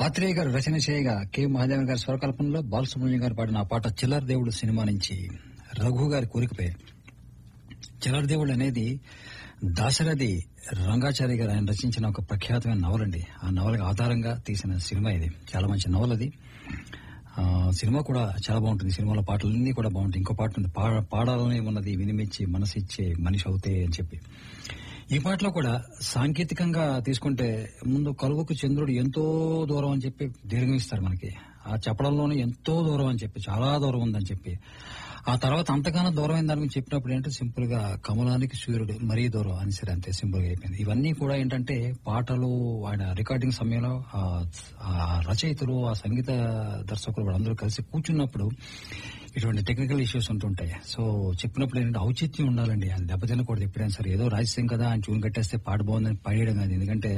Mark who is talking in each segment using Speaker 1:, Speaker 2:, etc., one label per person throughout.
Speaker 1: ఆత్రేయ గారు రచన చేయగా కె మహాదేవన్ గారి స్వరకల్పనలో బాలసుబ్రహ్మణ్యం గారు పాడిన ఆ పాట చిల్లర దేవుడు సినిమా నుంచి రఘు గారి కోరికపై చిల్లర దేవుడు అనేది దాశరథి రంగాచారి గారు ఆయన రచించిన ఒక ప్రఖ్యాతమైన నవల అండి ఆ నవలకు ఆధారంగా తీసిన సినిమా ఇది చాలా మంచి నవల అది ఆ, సినిమా కూడా చాలా బాగుంటుంది సినిమాలో పాటలన్నీ కూడా బాగుంటాయి ఇంకో పాట ఉంది పా- పాడాలని ఉన్నది వినిమిచ్చి మనసిచ్చే మనిషి అవుతే అని చెప్పి ఈ పాటలో కూడా సాంకేతికంగా తీసుకుంటే ముందు కలుగుకు చంద్రుడు ఎంతో దూరం అని చెప్పి దీర్ఘం ఇస్తారు మనకి ఆ చెప్పడంలోనే ఎంతో దూరం అని చెప్పి చాలా దూరం ఉందని చెప్పి ఆ తర్వాత అంతగానో దూరమైన దాని గురించి చెప్పినప్పుడు ఏంటంటే సింపుల్ గా కమలానికి సూర్యుడు మరీ దూరం అని సరే అంతే సింపుల్ గా అయిపోయింది ఇవన్నీ కూడా ఏంటంటే పాటలు ఆయన రికార్డింగ్ సమయంలో ఆ ఆ రచయితలు ఆ సంగీత దర్శకులు వాళ్ళందరూ కలిసి కూర్చున్నప్పుడు ఇటువంటి టెక్నికల్ ఇష్యూస్ ఉంటుంటాయి సో చెప్పినప్పుడు ఏంటంటే ఔచిత్యం ఉండాలండి అది దెబ్బతినకూడదు ఎప్పుడైనా సరే ఏదో రాజ్యం కదా అని చూని కట్టేస్తే పాట బాగుందని పాడేయడం కాదు ఎందుకంటే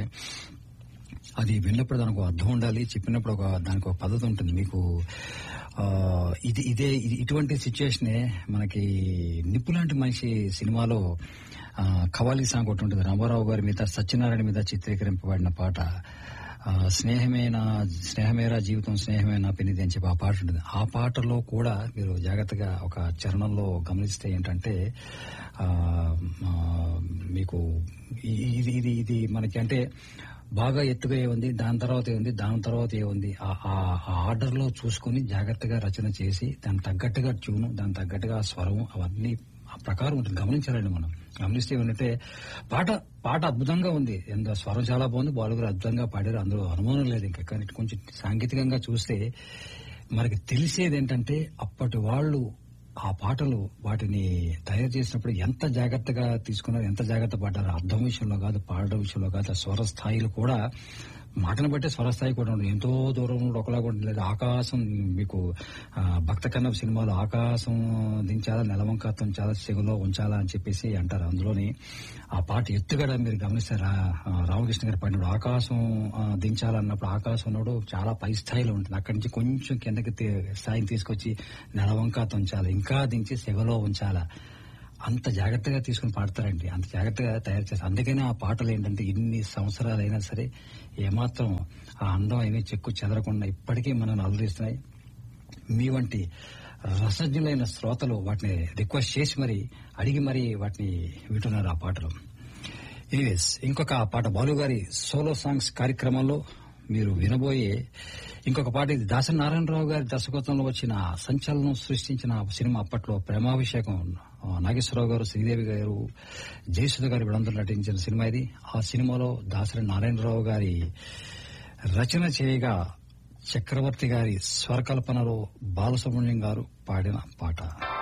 Speaker 1: అది విన్నప్పుడు దానికి ఒక అర్థం ఉండాలి చెప్పినప్పుడు ఒక దానికి ఒక పద్ధతి ఉంటుంది మీకు ఆ, ఇది ఇదే ఇది- ఇటువంటి సిచ్యుయేషనే మనకి నిప్పు లాంటి మనిషి సినిమాలో ఆ, కవాలి సాంగ్ ఒకటి ఉంటుంది రామారావు గారి మీద సత్యనారాయణ మీద చిత్రీకరింపబడిన పాట ఆ, స్నేహమేనా స్నేహమేరా జీవితం స్నేహమేనా పెనిది అని చెప్పి ఆ పాట ఉంటుంది ఆ పాటలో కూడా మీరు జాగ్రత్తగా ఒక చరణంలో గమనిస్తే ఏంటంటే ఆ, ఆ, మీకు ఈ- ఇది ఇది ఇది మనకి అంటే బాగా ఎత్తుగా ఏ ఉంది దాని తర్వాత ఏ ఉంది దాని తర్వాత ఏ ఉంది ఆ- ఆ ఆర్డర్ లో చూసుకుని జాగ్రత్తగా రచన చేసి దాని తగ్గట్టుగా ట్యూను దాని తగ్గట్టుగా స్వరం అవన్నీ ఆ ప్రకారం ఉంటుంది గమనించాలండి మనం గమనిస్తే ఏంటంటే పాట పాట అద్భుతంగా ఉంది ఎంత స్వరం చాలా బాగుంది బాలుగారు అద్భుతంగా పాడారు అందులో అనుమానం లేదు ఇంకా కానీ కొంచెం సాంకేతికంగా చూస్తే మనకి తెలిసేది ఏంటంటే అప్పటి వాళ్ళు ఆ పాటలు వాటిని తయారు చేసినప్పుడు ఎంత జాగ్రత్తగా తీసుకున్నారు ఎంత జాగ్రత్త పడ్డారు అర్థం విషయంలో కాదు పాడడం విషయంలో కాదు ఆ స్వర స్థాయిలు కూడా మాటను బట్టే స్వరస్థాయి కూడా ఉండదు ఎంతో దూరం నుండి ఒకలాగా ఉంటుంది లేదా ఆకాశం మీకు ఆ, భక్త కన్నప్ప సినిమాలో ఆకాశం దించాలా నెలవంక తుంచాలా చెగులో ఉంచాలా అని చెప్పేసి అంటారు అందులోని ఆ పాట ఎత్తుగడ మీరు గమనిస్తారా ఆ, రామకృష్ణ గారు పాడినప్పుడు ఆకాశం ఆ, దించాలన్నప్పుడు ఆకాశం ఉన్నప్పుడు చాలా పై స్థాయిలో ఉంటుంది అక్కడి నుంచి కొంచెం కిందకి తీ- స్థాయిని తీసుకొచ్చి నెలవంక తుంచాలి ఇంకా దించి సెగలో ఉంచాలా అంత జాగ్రత్తగా తీసుకుని పాడతారండి అంత జాగ్రత్తగా తయారు చేస్తారు అందుకనే ఆ పాటలు ఏంటంటే ఇన్ని సంవత్సరాలైనా సరే ఏమాత్రం ఆ అందం ఏమీ చెక్కు చెదరకుండా ఇప్పటికీ మనల్ని అలరిస్తున్నాయి మీ వంటి రసజ్ఞులైన శ్రోతలు వాటిని రిక్వెస్ట్ చేసి మరి అడిగి మరి వాటిని వింటున్నారు ఆ పాటలు ఎనీవేస్ ఇంకొక పాట బాలు గారి సోలో సాంగ్స్ కార్యక్రమంలో మీరు వినబోయే ఇంకొక పాట ఇది దాసరి నారాయణరావు గారి దర్శకత్వంలో వచ్చిన సంచలనం సృష్టించిన సినిమా అప్పట్లో ప్రేమాభిషేకం ఆ, నాగేశ్వరరావు గారు శ్రీదేవి గారు జయసుధ గారు వీళ్ళందరూ నటించిన సినిమా ఇది ఆ సినిమాలో దాసరి నారాయణరావు గారి రచన చేయగా చక్రవర్తి గారి స్వరకల్పనలో బాలసుబ్రహ్మణ్యం గారు పాడిన పాట